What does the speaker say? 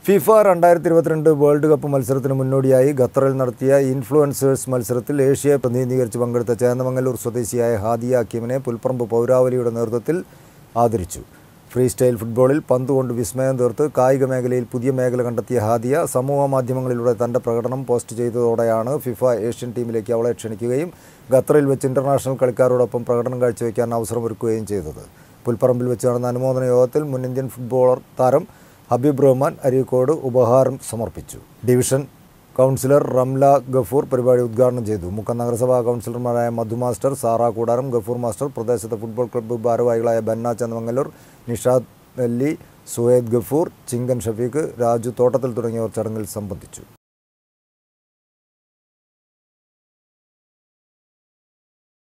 FIFA രണ്ടായിരത്തി ഇരുപത്തിരണ്ട് world cup മത്സരത്തിന് മുന്നോടിയായി ഖത്തറിൽ നടത്തിയ ഇൻഫ്ലുവൻസേഴ്സ് മത്സരത്തിൽ ഏഷ്യയെ പ്രതിനിധീകരിച്ച് പങ്കെടുത്ത ചേന്ദമംഗലൂർ സ്വദേശിയായ ഹാദിയ അക്കീമിനെ പുൽപ്പറമ്പ് പൗരാവലിയുടെ നേതൃത്വത്തിൽ ആദരിച്ചു ഫ്രീ സ്റ്റൈൽ ഫുട്ബോളിൽ പന്ത് കൊണ്ട് വിസ്മയം തീർത്ത് കായിക മേഖലയിൽ പുതിയ മേഖല കണ്ടെത്തിയ ഹാദിയ സമൂഹ മാധ്യമങ്ങളിലൂടെ തൻ്റെ പ്രകടനം പോസ്റ്റ് ചെയ്തതോടെയാണ് ഫിഫ ഏഷ്യൻ ടീമിലേക്ക് അവളെ ക്ഷണിക്കുകയും ഖത്തറിൽ വെച്ച് ഇൻ്റർനാഷണൽ കളിക്കാരോടൊപ്പം പ്രകടനം കാഴ്ചവെക്കാൻ അവസരമൊരുക്കുകയും ചെയ്തത് പുൽപ്പറമ്പിൽ വെച്ച് നടന്ന അനുമോദന യോഗത്തിൽ മുൻ ഇന്ത്യൻ ഫുട്ബോളർ താരം ഹബീബ് റഹ്മാൻ അരീക്കോട് ഉപഹാരം സമർപ്പിച്ചു ഡിവിഷൻ കൗൺസിലർ റംല ഗഫൂർ പരിപാടി ഉദ്ഘാടനം ചെയ്തു മുക്കം നഗരസഭാ കൗൺസിലർമാരായ മധു മാസ്റ്റർ സാറ കൂടാരം ഗഫൂർ മാസ്റ്റർ പ്രദേശത്തെ ഫുട്ബോൾ ക്ലബ്ബ് ഭാരവാഹികളായ ബന്ന ചന്ദമംഗലൂർ നിഷാദ് അല്ലി സുഹേദ് ഗഫൂർ ചിങ്കൻ ഷഫീഖ് രാജു തോട്ടത്തിൽ തുടങ്ങിയവർ ചടങ്ങിൽ സംബന്ധിച്ചു